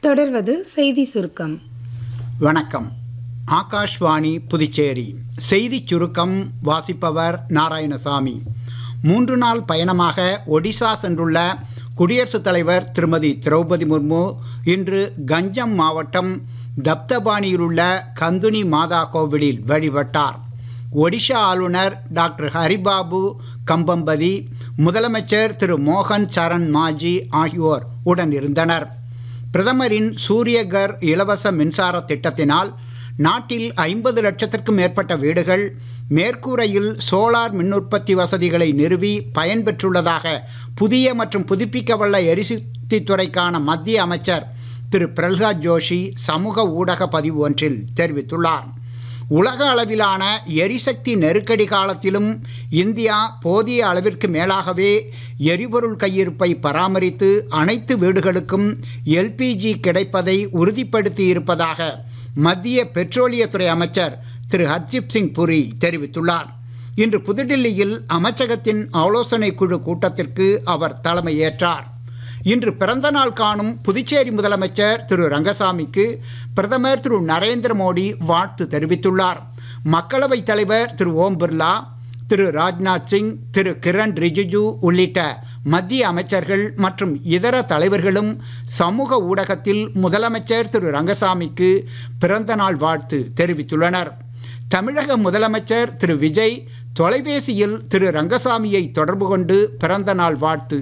தொடர்வது செய்தி சுருக்கம் வணக்கம் ஆகாஷ்வாணி புதுச்சேரி செய்திச் சுருக்கம் வாசிப்பவர் நாராயணசாமி மூன்று நாள் பயணமாக ஒடிசா சென்றுள்ள குடியரசுத் தலைவர் திருமதி திரௌபதி முர்மு இன்று கஞ்சம் மாவட்டம் தப்தபாணியிலுள்ள கந்துனி மாதா கோவிலில் வழிபட்டார் ஒடிஷா ஆளுநர் டாக்டர் ஹரிபாபு கம்பம்பதி முதலமைச்சர் திரு மோகன் சரண் மாஜி ஆகியோர் உடன் இருந்தனர் பிரதமரின் சூரியகர் இலவச மின்சார திட்டத்தினால் நாட்டில் ஐம்பது லட்சத்திற்கும் மேற்பட்ட வீடுகள் மேற்கூரையில் சோலார் மின் உற்பத்தி வசதிகளை நிறுவி பயன்பெற்றுள்ளதாக புதிய மற்றும் புதுப்பிக்கவல்ல எரிசக்தி துறைக்கான மத்திய அமைச்சர் திரு பிரல்ஹாத் ஜோஷி சமூக ஊடக பதிவு ஒன்றில் தெரிவித்துள்ளார் உலக அளவிலான எரிசக்தி நெருக்கடி காலத்திலும் இந்தியா போதிய அளவிற்கு மேலாகவே எரிபொருள் கையிருப்பை பராமரித்து அனைத்து வீடுகளுக்கும் எல்பிஜி கிடைப்பதை உறுதிப்படுத்தி இருப்பதாக மத்திய பெட்ரோலியத்துறை அமைச்சர் திரு ஹர்தீப் சிங் புரி தெரிவித்துள்ளார் இன்று புதுடில்லியில் அமைச்சகத்தின் ஆலோசனை குழு கூட்டத்திற்கு அவர் தலைமையேற்றார் இன்று பிறந்த நாள் காணும் புதுச்சேரி முதலமைச்சர் திரு ரங்கசாமிக்கு பிரதமர் திரு நரேந்திர மோடி வாழ்த்து தெரிவித்துள்ளார் மக்களவைத் தலைவர் திரு ஓம் பிர்லா திரு ராஜ்நாத் சிங் திரு கிரண் ரிஜிஜு உள்ளிட்ட மத்திய அமைச்சர்கள் மற்றும் இதர தலைவர்களும் சமூக ஊடகத்தில் முதலமைச்சர் திரு ரங்கசாமிக்கு பிறந்த நாள் வாழ்த்து தெரிவித்துள்ளனர் தமிழக முதலமைச்சர் திரு விஜய் தொலைபேசியில் திரு ரங்கசாமியை தொடர்பு கொண்டு பிறந்த நாள் வாழ்த்து